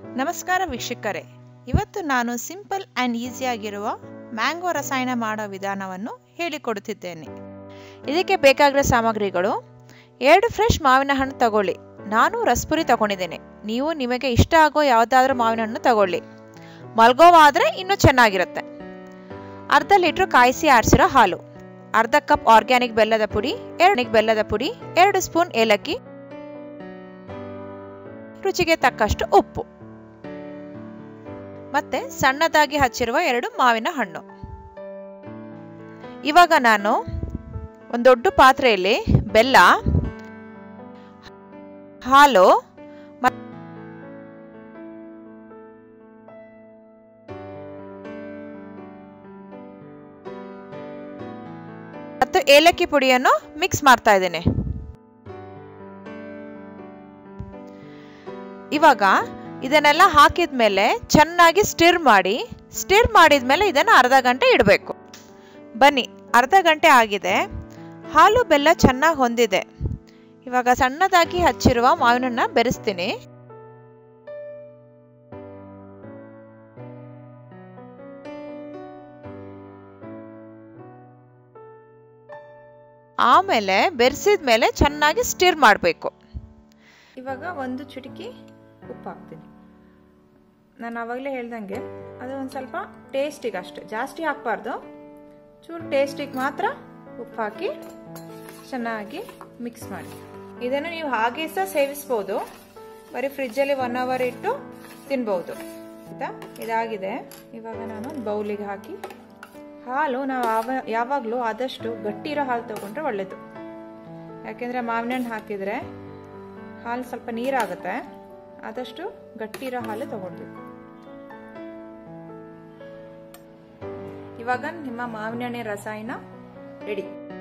ನಮಸ್ಕಾರ ವೀಕ್ಷಕರೇ ಇವತ್ತು ನಾನು ಸಿಂಪಲ್ ಆ್ಯಂಡ್ ಈಸಿಯಾಗಿರುವ ಮ್ಯಾಂಗೋ ರಸಾಯನ ಮಾಡೋ ವಿಧಾನವನ್ನು ಹೇಳಿಕೊಡುತ್ತಿದ್ದೇನೆ ಇದಕ್ಕೆ ಬೇಕಾಗಿರೋ ಸಾಮಗ್ರಿಗಳು ಎರಡು ಫ್ರೆಶ್ ಮಾವಿನ ಹಣ್ಣು ತಗೊಳ್ಳಿ ನಾನು ರಸ್ಪುರಿ ತಗೊಂಡಿದ್ದೇನೆ ನೀವು ನಿಮಗೆ ಇಷ್ಟ ಆಗೋ ಯಾವುದಾದ್ರೂ ಮಾವಿನ ಹಣ್ಣು ತಗೊಳ್ಳಿ ಮಲ್ಗೋವಾ ಆದರೆ ಇನ್ನೂ ಚೆನ್ನಾಗಿರುತ್ತೆ ಅರ್ಧ ಲೀಟ್ರ್ ಕಾಯಿಸಿ ಆರಿಸಿರೋ ಹಾಲು ಅರ್ಧ ಕಪ್ ಆರ್ಗ್ಯಾನಿಕ್ ಬೆಲ್ಲದ ಪುಡಿ ಎರಡು ಬೆಲ್ಲದ ಪುಡಿ ಎರಡು ಸ್ಪೂನ್ ಏಲಕ್ಕಿ ರುಚಿಗೆ ತಕ್ಕಷ್ಟು ಉಪ್ಪು ಮತ್ತೆ ಸಣ್ಣದಾಗಿ ಹಚ್ಚಿರುವ ಎರಡು ಮಾವಿನ ಹಣ್ಣು ಇವಾಗ ನಾನು ಒಂದು ದೊಡ್ಡ ಪಾತ್ರೆಯಲ್ಲಿ ಬೆಲ್ಲ ಹಾಲು ಮತ್ತು ಏಲಕ್ಕಿ ಪುಡಿಯನ್ನು ಮಿಕ್ಸ್ ಮಾಡ್ತಾ ಇದ್ದೇನೆ ಇವಾಗ ಇದನ್ನೆಲ್ಲ ಹಾಕಿದ ಮೇಲೆ ಚೆನ್ನಾಗಿ ಸ್ಟಿರ್ ಮಾಡಿ ಸ್ಟಿರ್ ಮಾಡಿದ ಮೇಲೆ ಇದನ್ನು ಅರ್ಧ ಗಂಟೆ ಇಡಬೇಕು ಬನ್ನಿ ಅರ್ಧ ಗಂಟೆ ಆಗಿದೆ ಹಾಲು ಬೆಲ್ಲ ಚೆನ್ನಾಗಿ ಹೊಂದಿದೆ ಇವಾಗ ಸಣ್ಣದಾಗಿ ಹಚ್ಚಿರುವ ಮಾವಿನನ್ನ ಬೆರೆಸ್ತೀನಿ ಆಮೇಲೆ ಬೆರೆಸಿದ ಮೇಲೆ ಚೆನ್ನಾಗಿ ಸ್ಟಿರ್ ಮಾಡಬೇಕು ಇವಾಗ ಒಂದು ಚುಟುಕಿ ಉಪ್ಪು ಹಾಕ್ತೀನಿ ನಾನು ಆವಾಗಲೇ ಹೇಳ್ದಂಗೆ ಅದು ಒಂದು ಸ್ವಲ್ಪ ಟೇಸ್ಟಿಗೆ ಅಷ್ಟೆ ಜಾಸ್ತಿ ಹಾಕ್ಬಾರ್ದು ಚೂರು ಟೇಸ್ಟಿಗೆ ಮಾತ್ರ ಉಪ್ಪು ಹಾಕಿ ಚೆನ್ನಾಗಿ ಮಿಕ್ಸ್ ಮಾಡಿ ಇದನ್ನು ನೀವು ಹಾಗೆ ಸಹ ಸೇವಿಸ್ಬೋದು ಬರೀ ಫ್ರಿಜ್ಜಲ್ಲಿ ಒನ್ ಅವರ್ ಇಟ್ಟು ತಿನ್ಬೋದು ಆಯಿತಾ ಇದಾಗಿದೆ ಇವಾಗ ನಾನು ಬೌಲಿಗೆ ಹಾಕಿ ಹಾಲು ನಾವು ಆವ ಯಾವಾಗಲೂ ಆದಷ್ಟು ಗಟ್ಟಿ ಇರೋ ಹಾಲು ತೊಗೊಂಡ್ರೆ ಒಳ್ಳೆಯದು ಯಾಕೆಂದರೆ ಮಾವಿನ ಹಣ್ಣು ಹಾಕಿದರೆ ಹಾಲು ಸ್ವಲ್ಪ ನೀರಾಗುತ್ತೆ ಆದಷ್ಟು ಗಟ್ಟಿ ಇರೋ ಹಾಲು ತಗೊಳ್ಬೇಕು ಇವಾಗ ನಿಮ್ಮ ಮಾವಿನ ಹಣ್ಣಿನ ರಸಾಯನ ರೆಡಿ